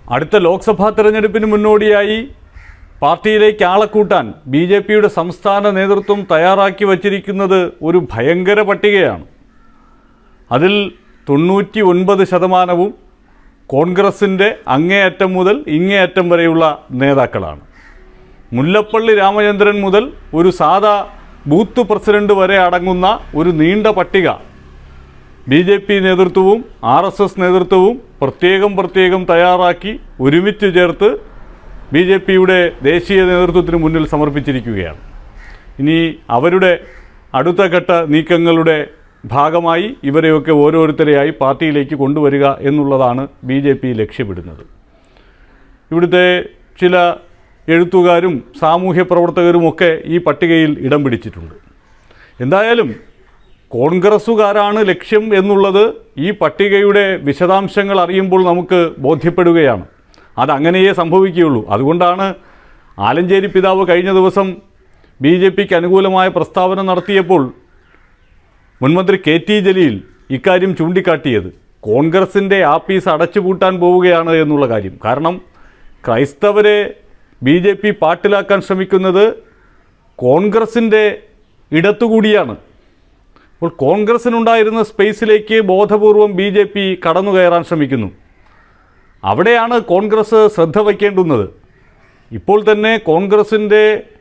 അടുത്ത ലോക്സഭാ തെരഞ്ഞെടുപ്പിന് മുന്നോടിയായി പാർട്ടിയിലേക്ക് ആളെ കൂട്ടാൻ ബി ജെ പിയുടെ സംസ്ഥാന നേതൃത്വം തയ്യാറാക്കി വച്ചിരിക്കുന്നത് ഒരു ഭയങ്കര പട്ടികയാണ് അതിൽ തൊണ്ണൂറ്റി ഒൻപത് ശതമാനവും കോൺഗ്രസിൻ്റെ അങ്ങേയറ്റം മുതൽ ഇങ്ങേയറ്റം വരെയുള്ള നേതാക്കളാണ് മുല്ലപ്പള്ളി രാമചന്ദ്രൻ മുതൽ ഒരു സാധാ ബൂത്ത് പ്രസിഡന്റ് വരെ അടങ്ങുന്ന ഒരു നീണ്ട പട്ടിക ബി ജെ പി നേതൃത്വവും ആർ എസ് എസ് നേതൃത്വവും പ്രത്യേകം പ്രത്യേകം തയ്യാറാക്കി ഒരുമിച്ച് ചേർത്ത് ബി ജെ പിയുടെ ദേശീയ നേതൃത്വത്തിന് മുന്നിൽ സമർപ്പിച്ചിരിക്കുകയാണ് ഇനി അവരുടെ അടുത്ത ഘട്ട നീക്കങ്ങളുടെ ഭാഗമായി ഇവരെയൊക്കെ ഓരോരുത്തരെയായി പാർട്ടിയിലേക്ക് കൊണ്ടുവരിക എന്നുള്ളതാണ് ബി ജെ പി ലക്ഷ്യമിടുന്നത് ഇവിടുത്തെ ചില എഴുത്തുകാരും സാമൂഹ്യ പ്രവർത്തകരുമൊക്കെ ഈ പട്ടികയിൽ ഇടം പിടിച്ചിട്ടുണ്ട് എന്തായാലും കോൺഗ്രസ്സുകാരാണ് ലക്ഷ്യം എന്നുള്ളത് ഈ പട്ടികയുടെ വിശദാംശങ്ങൾ അറിയുമ്പോൾ നമുക്ക് ബോധ്യപ്പെടുകയാണ് അതങ്ങനെയേ സംഭവിക്കുകയുള്ളൂ അതുകൊണ്ടാണ് ആലഞ്ചേരി പിതാവ് കഴിഞ്ഞ ദിവസം ബി ജെ പിക്ക് അനുകൂലമായ പ്രസ്താവന നടത്തിയപ്പോൾ മുൻമന്ത്രി കെ ടി ജലീൽ ഇക്കാര്യം ചൂണ്ടിക്കാട്ടിയത് കോൺഗ്രസിൻ്റെ ആപ്പീസ് അടച്ചുപൂട്ടാൻ പോവുകയാണ് എന്നുള്ള കാര്യം കാരണം ക്രൈസ്തവരെ ബി ജെ പി പാട്ടിലാക്കാൻ ശ്രമിക്കുന്നത് കോൺഗ്രസിൻ്റെ ഇടത്തുകൂടിയാണ് അപ്പോൾ കോൺഗ്രസിനുണ്ടായിരുന്ന സ്പേസിലേക്ക് ബോധപൂർവം ബി ജെ പി കടന്നു കയറാൻ ശ്രമിക്കുന്നു അവിടെയാണ് കോൺഗ്രസ് ശ്രദ്ധ വയ്ക്കേണ്ടുന്നത് ഇപ്പോൾ തന്നെ കോൺഗ്രസിൻ്റെ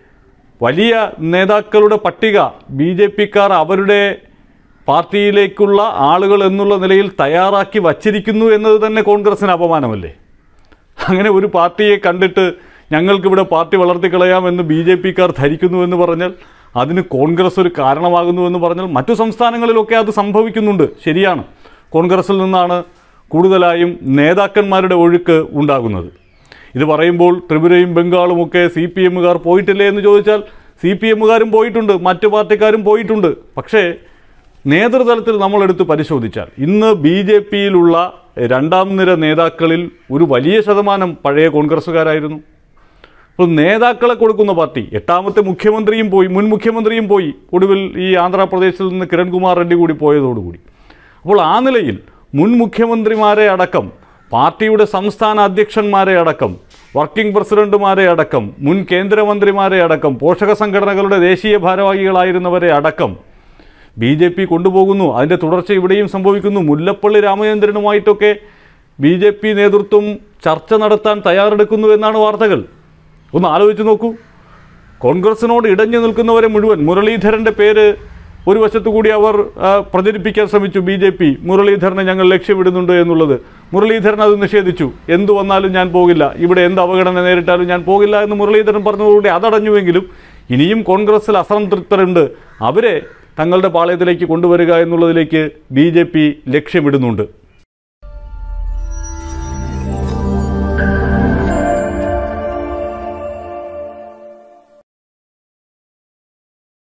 വലിയ നേതാക്കളുടെ പട്ടിക ബി ജെ പിക്കാർ അവരുടെ പാർട്ടിയിലേക്കുള്ള ആളുകൾ എന്നുള്ള നിലയിൽ തയ്യാറാക്കി വച്ചിരിക്കുന്നു എന്നത് തന്നെ കോൺഗ്രസിന് അപമാനമല്ലേ അങ്ങനെ ഒരു പാർട്ടിയെ കണ്ടിട്ട് ഞങ്ങൾക്കിവിടെ പാർട്ടി വളർത്തിക്കളയാമെന്ന് ബി ജെ പിക്കാർ ധരിക്കുന്നു എന്ന് പറഞ്ഞാൽ അതിന് കോൺഗ്രസ് ഒരു കാരണമാകുന്നു എന്ന് പറഞ്ഞാൽ മറ്റു സംസ്ഥാനങ്ങളിലൊക്കെ അത് സംഭവിക്കുന്നുണ്ട് ശരിയാണ് കോൺഗ്രസിൽ നിന്നാണ് കൂടുതലായും നേതാക്കന്മാരുടെ ഒഴുക്ക് ഉണ്ടാകുന്നത് ഇത് പറയുമ്പോൾ ത്രിപുരയും ബംഗാളും ഒക്കെ സി പി എമ്മുകാർ പോയിട്ടില്ലേ എന്ന് ചോദിച്ചാൽ സി പി എമ്മുകാരും പോയിട്ടുണ്ട് മറ്റു പാർട്ടിക്കാരും പോയിട്ടുണ്ട് പക്ഷേ നേതൃതലത്തിൽ നമ്മളെടുത്ത് പരിശോധിച്ചാൽ ഇന്ന് ബി ജെ പിയിലുള്ള രണ്ടാം നിര നേതാക്കളിൽ ഒരു വലിയ ശതമാനം പഴയ കോൺഗ്രസ്സുകാരായിരുന്നു അപ്പോൾ നേതാക്കളെ കൊടുക്കുന്ന പാർട്ടി എട്ടാമത്തെ മുഖ്യമന്ത്രിയും പോയി മുൻ മുഖ്യമന്ത്രിയും പോയി ഒടുവിൽ ഈ ആന്ധ്രാപ്രദേശിൽ നിന്ന് കിരൺകുമാർ റെഡ്ഡി കൂടി പോയതോടുകൂടി അപ്പോൾ ആ നിലയിൽ മുൻ മുഖ്യമന്ത്രിമാരെ അടക്കം പാർട്ടിയുടെ സംസ്ഥാന അധ്യക്ഷന്മാരെ അടക്കം വർക്കിംഗ് പ്രസിഡന്റുമാരെ അടക്കം മുൻ കേന്ദ്രമന്ത്രിമാരെ അടക്കം പോഷക സംഘടനകളുടെ ദേശീയ ഭാരവാഹികളായിരുന്നവരെ അടക്കം ബി ജെ പി കൊണ്ടുപോകുന്നു അതിൻ്റെ തുടർച്ച ഇവിടെയും സംഭവിക്കുന്നു മുല്ലപ്പള്ളി രാമചന്ദ്രനുമായിട്ടൊക്കെ ബി ജെ പി നേതൃത്വം ചർച്ച നടത്താൻ തയ്യാറെടുക്കുന്നു എന്നാണ് വാർത്തകൾ ഒന്ന് ആലോചിച്ച് നോക്കൂ കോൺഗ്രസിനോട് ഇടഞ്ഞു നിൽക്കുന്നവരെ മുഴുവൻ മുരളീധരൻ്റെ പേര് ഒരു വശത്തു കൂടി അവർ ആ, പ്രചരിപ്പിക്കാൻ ശ്രമിച്ചു ബി ജെ പി മുരളീധരനെ ഞങ്ങൾ ലക്ഷ്യമിടുന്നുണ്ട് എന്നുള്ളത് മുരളീധരൻ അത് നിഷേധിച്ചു എന്തു വന്നാലും ഞാൻ പോകില്ല ഇവിടെ എന്ത് അവഗണന നേരിട്ടാലും ഞാൻ പോകില്ല എന്ന് മുരളീധരൻ പറഞ്ഞതോടുകൂടി അതടഞ്ഞുവെങ്കിലും ഇനിയും കോൺഗ്രസിൽ അസംതൃപ്തരുണ്ട് അവരെ തങ്ങളുടെ പാളയത്തിലേക്ക് കൊണ്ടുവരിക എന്നുള്ളതിലേക്ക് ബി ജെ പി ലക്ഷ്യമിടുന്നുണ്ട്